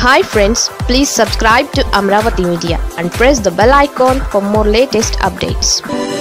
hi friends please subscribe to Amaravati media and press the bell icon for more latest updates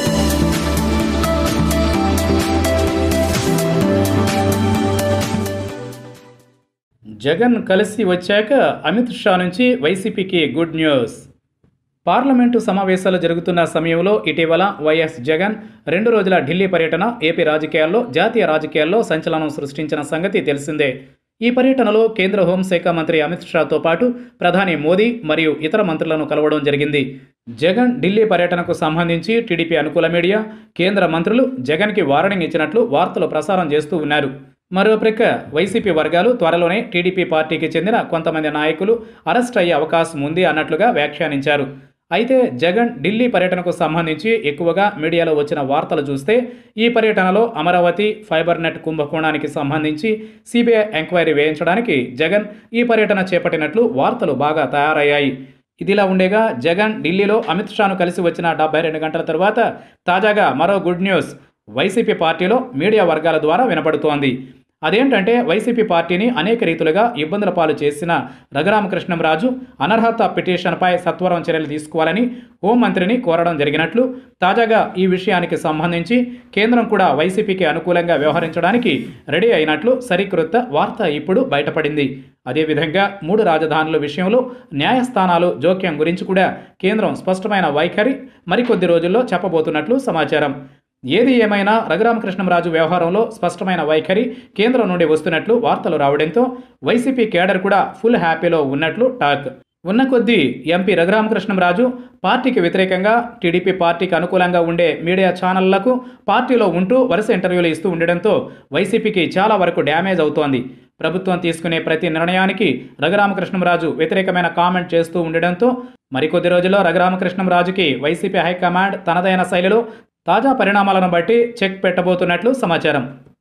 Jagan కలిసి వచ్చాక అమిత్ షా నుంచి వైసీపీకి good news parliament సమావేశాలు జరుగుతున్న సమయంలో ఇటీవల వైఎస్ జగన్ రెండు రోజుల ఢిల్లీ పర్యటన ఏపీ రాజకీయాల్లో జాతీయ రాజకీయాల్లో సంచలనం సృష్టించిన సంగతి తెలిసిందే ఈ పర్యటనలో కేంద్ర హోంశాఖ మంత్రి అమిత్ షాతో పాటు ప్రధాని మోదీ మరియు ఇతర మంత్రులను కలవడం జరిగింది జగన్ ఢిల్లీ పర్యటనకు సంబంధించి టీడీపీ అనుకూల మీడియా కేంద్ర మంత్రులు జగన్కి వార్నింగ్ ఇచ్చినట్లు వార్తలు ప్రసారం చేస్తూ ఉన్నారు మరో ప్రక్క వైసీపీ వర్గాలు త్వరలోనే టీడీపీ పార్టీకి చెందిన కొంతమంది నాయకులు అరెస్ట్ అయ్యే అవకాశం ఉంది అన్నట్లుగా వ్యాఖ్యానించారు అయితే జగన్ ఢిల్లీ పర్యటనకు సంబంధించి ఎక్కువగా మీడియాలో వచ్చిన వార్తలు చూస్తే ఈ పర్యటనలో అమరావతి ఫైబర్ నెట్ కుంభకోణానికి సంబంధించి సిబిఐ ఎంక్వైరీ వేయించడానికి జగన్ ఈ పర్యటన చేపట్టినట్లు వార్తలు బాగా తయారయ్యాయి ఇదిలా ఉండేగా జగన్ ఢిల్లీలో అమిత్ షాను కలిసి వచ్చిన డెబ్బై రెండు గంటల తర్వాత తాజాగా మరో గుడ్ న్యూస్ వైసీపీ పార్టీలో మీడియా వర్గాల ద్వారా వినపడుతోంది అదేంటంటే వైసీపీ పార్టీని అనేక రీతులుగా ఇబ్బందుల పాలు చేసిన రఘురామకృష్ణంరాజు అనర్హత పిటిషన్పై సత్వరం చర్యలు తీసుకోవాలని హోంమంత్రిని కోరడం జరిగినట్లు తాజాగా ఈ విషయానికి సంబంధించి కేంద్రం కూడా వైసీపీకి అనుకూలంగా వ్యవహరించడానికి రెడీ అయినట్లు సరికృత వార్త ఇప్పుడు బయటపడింది అదేవిధంగా మూడు రాజధానుల విషయంలో న్యాయస్థానాలు జోక్యం గురించి కూడా కేంద్రం స్పష్టమైన వైఖరి మరికొద్ది రోజుల్లో చెప్పబోతున్నట్లు సమాచారం ఏది ఏమైనా రఘురామకృష్ణంరాజు వ్యవహారంలో స్పష్టమైన వైఖరి కేంద్రం నుండి వస్తున్నట్లు వార్తలు రావడంతో వైసీపీ కేడర్ కూడా ఫుల్ హ్యాపీలో ఉన్నట్లు టాక్ ఉన్న కొద్దీ ఎంపీ రఘురామకృష్ణంరాజు పార్టీకి వ్యతిరేకంగా టీడీపీ పార్టీకి అనుకూలంగా ఉండే మీడియా ఛానళ్లకు పార్టీలో ఉంటూ వరుస ఇంటర్వ్యూలు ఇస్తూ ఉండడంతో వైసీపీకి చాలా వరకు డ్యామేజ్ అవుతోంది ప్రభుత్వం తీసుకునే ప్రతి నిర్ణయానికి రఘురామకృష్ణంరాజు వ్యతిరేకమైన కామెంట్ చేస్తూ ఉండడంతో మరికొద్ది రోజుల్లో రఘురామకృష్ణంరాజుకి వైసీపీ హైకమాండ్ తనదైన శైలిలో తాజా పరిణామాలను బట్టి చెక్ పెట్టబోతున్నట్లు సమాచారం